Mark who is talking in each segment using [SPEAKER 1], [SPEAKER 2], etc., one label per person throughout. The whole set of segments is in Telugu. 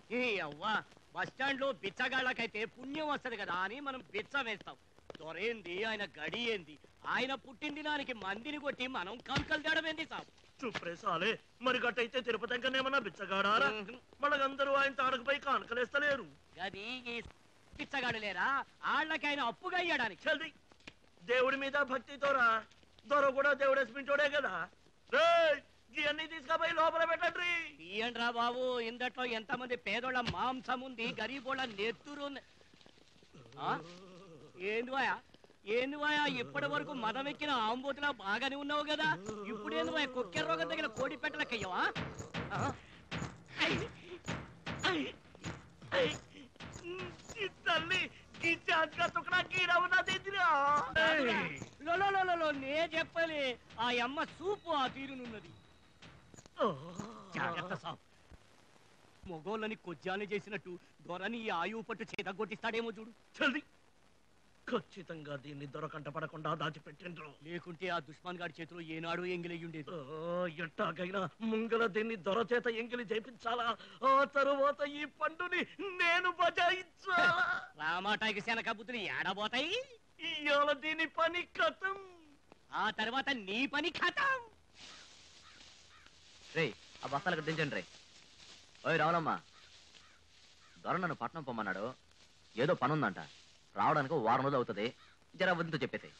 [SPEAKER 1] ఈ అవ్వా బస్ స్టాండ్ లో బిచ్చగాళ్ళకైతే పుణ్యం వస్తది కదా అని మనం బిచ్చ వేస్తాం దొరేంది ఆయన గడి ఏంది ఆయన పుట్టినదినానికి మందిని కొట్టి మనం కంకలు తేడం ఏంది సాబ్
[SPEAKER 2] చుప్రే సాలే మరి గట్టయితే తిరుపతి అంకనేమన్నా బిచ్చగాడారా మనకందరూ ఆయన తాడకపై కానకలేస్తలేరు
[SPEAKER 1] గది ఈ బిచ్చగాడు లేరా వాళ్ళకి ఆయన అప్పుగా ఇయ్యడానికి
[SPEAKER 2] చల్ది దేవుడి మీద భక్తితోరా దొర కూడా దేవుడు ఎస్మించోడే కదా రేయ్ ఇవన్నీ తీసుకపోయి లోపల పెట్టండి
[SPEAKER 1] తీయండి రా బాబు ఇందట్లో ఎంతమంది పేదోళ్ళ మాంసం ఉంది గరీబోళ్ళ నెత్తురు ఉంది. ఆ? ఏంది వాయా ఏంది వాయా ఇప్పటి వరకు మదం ఎక్కిన ఆంబోతులా బాగానే ఉన్నావు కదా ఇప్పుడు ఏంది వాయా కుక్కెర రోగం తగిన కోడి పెట్టలకయ్యవా
[SPEAKER 2] ఈ తల్లి ఈ చాట్గా తుకడా కీడ ఉన్నది ఇదిరా.
[SPEAKER 1] నే చెప్పలే ఆ అమ్మ సూపు ఆ తీరునున్నది జాగ్రత్త సాబ్ మొగోళ్ళని కొజ్జాన్ని చేసినట్టు దొరని ఈ ఆయువు పట్టు చేత కొట్టిస్తాడేమో చూడు
[SPEAKER 2] చల్ది ఖచ్చితంగా దీన్ని దొరకంట పడకుండా దాచిపెట్టిండ్రు
[SPEAKER 1] లేకుంటే ఆ దుష్మాన్ గారి చేతిలో ఏనాడు ఎంగిలయ్యుండేది
[SPEAKER 2] ఓ, ఎట్టాగైనా ముంగల దీన్ని దొర చేత ఎంగిలి చేపించాలా ఆ తరువాత ఈ పండుని నేను బజాయించాలా
[SPEAKER 1] రామాటాకి శనక బుద్ధులు ఏడబోతాయి
[SPEAKER 2] ఇవాళ దీని పని కథం
[SPEAKER 1] ఆ తర్వాత నీ పని ఖతం
[SPEAKER 3] రే ఆ బస్తాలకు దించండి రే ఓయ్ రావులమ్మ దొర నన్ను పట్నం పొమ్మన్నాడు ఏదో పని ఉందంట రావడానికి ఓ వారం రోజులు అవుతుంది జర వద్దుతో చెప్పేసి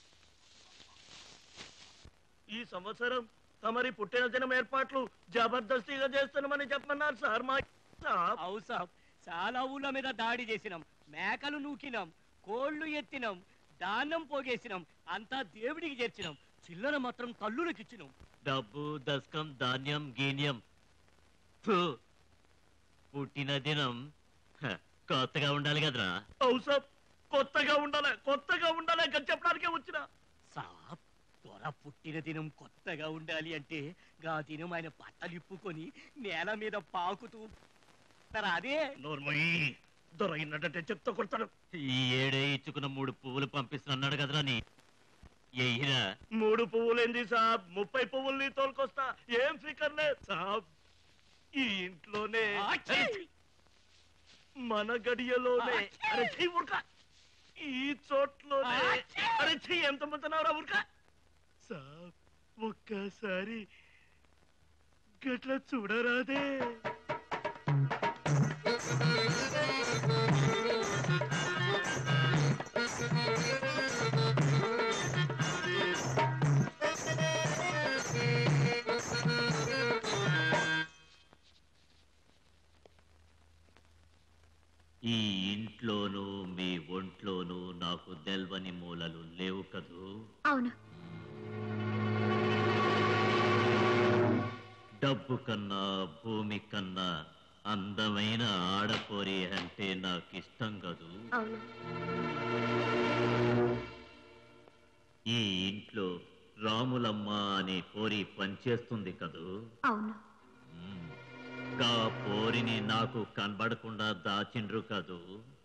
[SPEAKER 2] ఈ సంవత్సరం తమరి పుట్టిన దినం ఏర్పాట్లు జబర్దస్తిగా చేస్తున్నామని చెప్పమన్నారు సార్ మా సాబ్.
[SPEAKER 1] అవు సాబ్ చాలా ఊళ్ళ మీద దాడి చేసినాం మేకలు నూకినాం కోళ్లు ఎత్తినాం దాన్నం పోగేసినాం అంతా దేవుడికి చేర్చినాం చిల్లర మాత్రం తల్లులకు ఇచ్చినాం
[SPEAKER 4] డబ్బు దశకం ధాన్యం గీన్యం ఫు. పుట్టిన దినం హ, కొత్తగా ఉండాలి కదరా
[SPEAKER 2] అవు సాబ్ కొత్తగా ఉండాలి కొత్తగా ఉండాలి అని చెప్పడానికే వచ్చిన
[SPEAKER 1] సాబ్ త్వర పుట్టిన దినం కొత్తగా ఉండాలి అంటే గా దినం ఆయన బట్టలు ఇప్పుకొని నేల మీద పాకుతూ తరా అదే
[SPEAKER 2] నోర్మయి దొరైనట్టే చెప్తా కొడతాడు
[SPEAKER 4] ఈ ఏడే ఇచ్చుకున్న మూడు పువ్వులు పంపిస్తున్నాడు కదరా నీ ఎయ్యిరా
[SPEAKER 2] మూడు పువ్వులేంది సాబ్ ముప్పై పువ్వుల్ని తోలుకొస్తా ఏం ఫికర్ లేదు సాబ్ ఈ ఇంట్లోనే
[SPEAKER 1] ఆచి!
[SPEAKER 2] మన గడియలోనే
[SPEAKER 1] ఆచి!
[SPEAKER 2] అరే చెయ్యి ఉడక ఈ చోట్లోనే
[SPEAKER 1] ఆచి!
[SPEAKER 2] అరే చెయ్యి ఎంత మంతున్నావురా ఉడక సాబ్ ఒక్కసారి గట్ల చూడరాదే
[SPEAKER 4] ఈ ఇంట్లోనూ మీ ఒంట్లోనూ నాకు తెల్వని మూలలు లేవు కదూ
[SPEAKER 5] అవును
[SPEAKER 4] డబ్బు కన్నా భూమి కన్నా అందమైన ఆడపోరి అంటే నాకు ఇష్టం కదూ
[SPEAKER 5] అవును
[SPEAKER 4] ఈ ఇంట్లో రాములమ్మ అనే పోరి పనిచేస్తుంది కదూ
[SPEAKER 5] అవును
[SPEAKER 4] మ్మ్. గా పోరిని నాకు కనబడకుండా దాచిండ్రు కదూ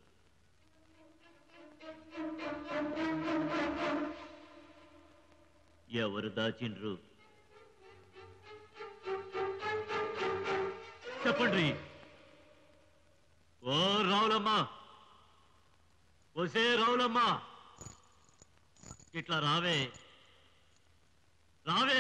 [SPEAKER 4] ఎవరు దాచిండ్రు చెప్పండి ఓ రావులమ్మ ఒసే రావులమ్మ ఇట్లా రావే రావే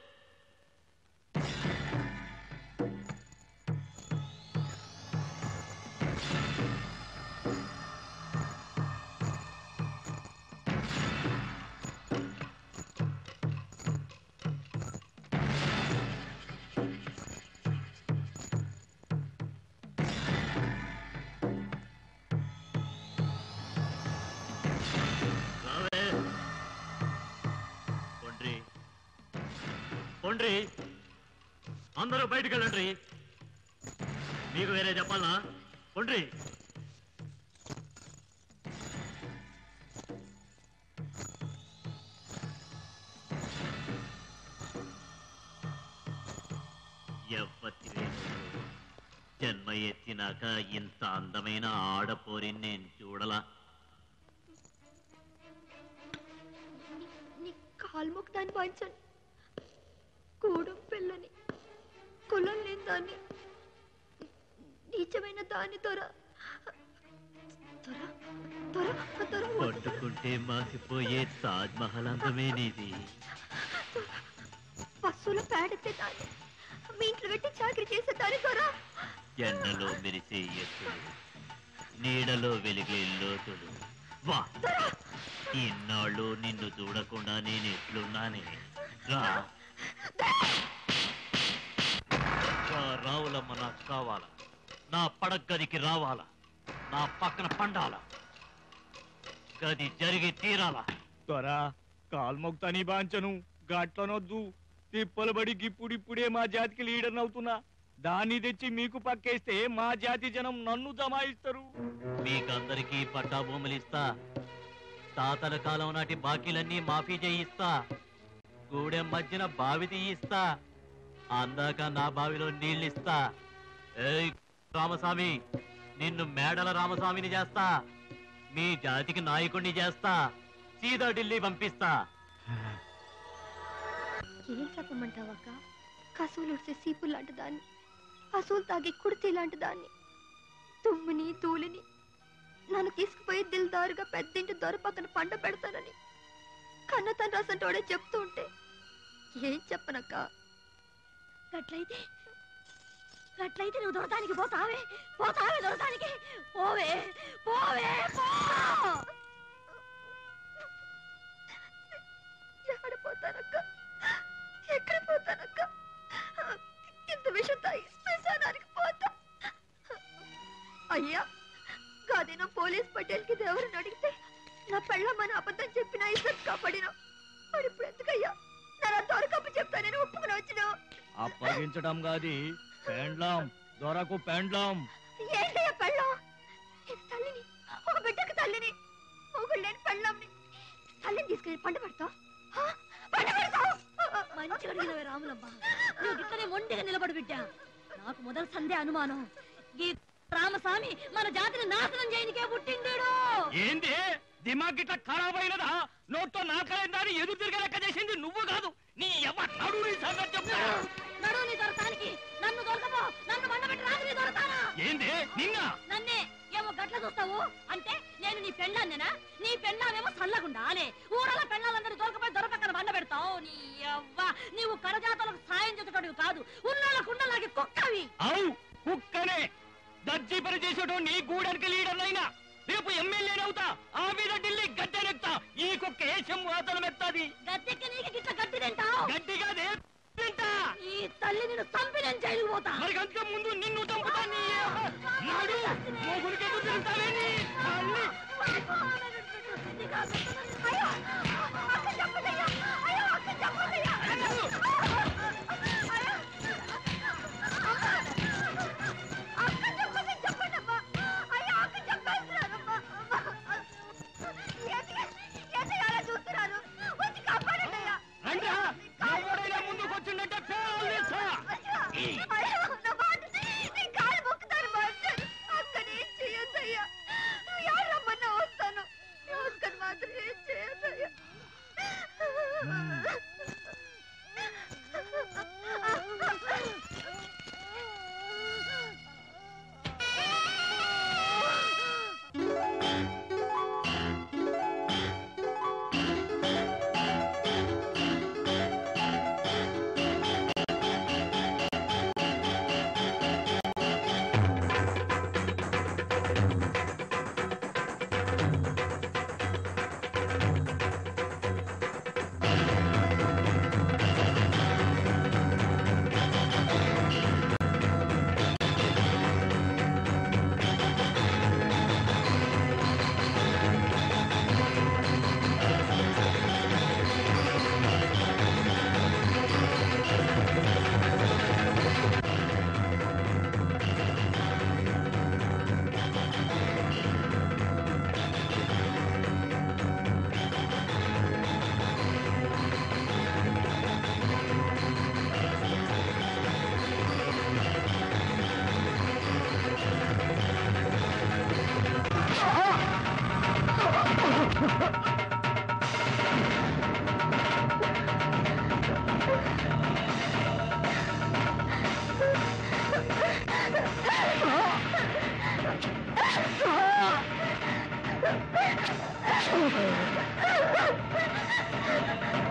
[SPEAKER 4] రావే పొండ్రి పొండ్రి అందరూ బయటికి వెళ్ళండి మీకు వేరే చెప్పాలా పొండ్రి ఎవ్వతివే నువ్వు. జన్మ ఎత్తినాక ఇంత అందమైన ఆడపోరిని నేను చూడలా
[SPEAKER 5] నీ కాలు మొక్కదాన్ని వాయించాను కూడం పిల్లని కులం లేని దాన్ని నీ నీచమైన దాని దొర దొర దొర దొర
[SPEAKER 4] పట్టుకుంటే మాసిపోయే తాజ్ మహల్ అందమే నీది
[SPEAKER 5] పశువుల పేడెత్తే దాన్ని మీ ఇంట్లో పెట్టి చాకరీ చేసే దాని దొర
[SPEAKER 4] ఎండలో మెరిసే ఎత్తులు నీడలో వెలిగే లోతులు వా ఇన్నాళ్ళు నిన్ను చూడకుండా నేను ఎట్లున్నానే రా రా, రావులమ్మ నాకు కావాలా నా పడగదికి రావాలా నా పక్కన పండాలా గది జరిగి తీరాలా
[SPEAKER 6] త్వరా కాల్మొక్తని బాంచను గట్లనొద్దు తిప్పలు బడి గిప్పుడిప్పుడే మా జాతికి లీడర్ అవుతున్నా దాన్ని తెచ్చి మీకు పక్కేస్తే మా జాతి జనం నన్ను జమాయిస్తారు
[SPEAKER 4] మీకందరికీ పట్టా భూములు ఇస్తా తాతల కాలం నాటి బాకీలన్నీ మాఫీ చేయిస్తా గూడెం మధ్యన బావి తీయిస్తా అందాక నా బావిలో నీళ్ళిస్తా ఏయ్ రామస్వామి నిన్ను మేడల రామస్వామిని చేస్తా మీ జాతికి నాయకుణ్ణి చేస్తా సీదా ఢిల్లీ పంపిస్తా
[SPEAKER 5] ఏం చెప్పమంటావక్క కసువులు ఉడిసే సీపు లాంటి దాన్ని పశువులు తాగే కుడితి లాంటి దాన్ని తుమ్మిని తూలిని నన్ను తీసుకుపోయి దిల్దారుగా పెద్దింటి దొర పక్కన పండ పెడతానని కన్న తన రసంటోడే చెప్తూ ఉంటే ఏం చెప్పనక్క
[SPEAKER 7] గట్లయితే గట్లయితే నువ్వు దొరటానికి పోతావే పోతావే దొరటానికి పోవే పోవే పో
[SPEAKER 5] ఎక్కడ పోతానక్క ఎక్కడ పోతానక్క ఇంత విషయం తాగి శ్మశానానికి పోతా అయ్యా కాదేనా పోలీస్ పటేల్కి ఎవరిని అడిగితే నా పెళ్ళమ్మని అబద్ధం చెప్పిన ఇద్దరు కాపాడిన మరి ఇప్పుడు ఎందుకయ్యా నా దొరకప్పు చెప్తానని ఒప్పుకుని వచ్చినావు
[SPEAKER 6] అప్పగించడం కాది పెండ్లాం దొరకు పెండ్లాం
[SPEAKER 5] ఏంటయ్యా పెళ్ళం నేను తల్లిని ఒక బిడ్డకు తల్లిని మొగుడు లేని పెళ్ళంని తల్లిని తీసుకెళ్ళి పంట పెడతావు పంట పెడతావు
[SPEAKER 7] మంచిగా అడిగినవే రాములమ్మ నువ్వు ఇట్లనే మొండిగా నిలబడి బిడ్డా నాకు మొదలు సందే అనుమానం ఈ రామస్వామి మన జాతిని నాశనం చేయనికే పుట్టిండు
[SPEAKER 6] ఏంది దిమాగ్ ఇట్లా ఖరాబ్ అయినదా నోట్తో నాకలేదా అని ఎదురు తిరిగే లెక్క చేసింది నువ్వు కాదు నీ ఎవ నడు నీ సంగతి చెప్తా
[SPEAKER 7] నడు నీ దొరకానికి నన్ను దొరకపో నన్ను మండబెట్టి రాత్రి దొరకానా
[SPEAKER 6] ఏంది నిన్న
[SPEAKER 7] నన్నే ఏమో గట్ల చూస్తావు అంటే నేను నీ పెళ్ళాన్నేనా నీ పెళ్ళామేమో చల్లగుండా అనే ఊరల పెళ్ళాలందరూ దొరకపోయి దొరకక్కన బండ పెడతావు నీ అవ్వ నీవు కడజాతలకు సాయం చేసేటోడివి కాదు ఉన్నోళ్ళ కుండలాగే కుక్కవి
[SPEAKER 6] అవు కుక్కనే దర్జీ పని చేసేటో నీ గూడానికి లీడర్ అయినా రేపు ఎమ్మెల్యేని అవుతా ఆ మీద ఢిల్లీ గద్దెనెక్తా ఈ కుక్క ఏ సింహాసనం ఎత్తాది
[SPEAKER 7] గద్దెక్కి నీకు గిట్ల గట్టి తింటావు
[SPEAKER 6] గట్టిగా తింటా
[SPEAKER 7] ఈ తల్లి నిన్ను చంపి నేను జైలుకు పోతా
[SPEAKER 6] మరి అంత ముందు నిన్ను చంపుతా నీ నాడు మొగుడికి ఎదురు తిరుగుతావే నీ తల్లి.
[SPEAKER 5] అయ్యో అక్క చెప్పదయ్యా అయ్యో అక్క చెప్పదయ్యా అక్క చెప్పదు చెప్పండమ్మా అయ్యో అక్క చెప్పేస్తున్నారమ్మా ఏంటి అలా చూస్తున్నారు వచ్చి కాపాడండి అయ్యా
[SPEAKER 6] రండ్రా ఎవరైనా ముందుకు వచ్చిందంటే పేరు తీస్తా.
[SPEAKER 5] అయ్యో నా మాట నీ కాలు మొక్కుతాను మాస్టర్ అక్క నేను చేయొద్దయ్యా నువ్వు ఎవరు రమ్మన్నా వస్తాను అక్కని మాత్రం ఏం చేయొద్దు ఆ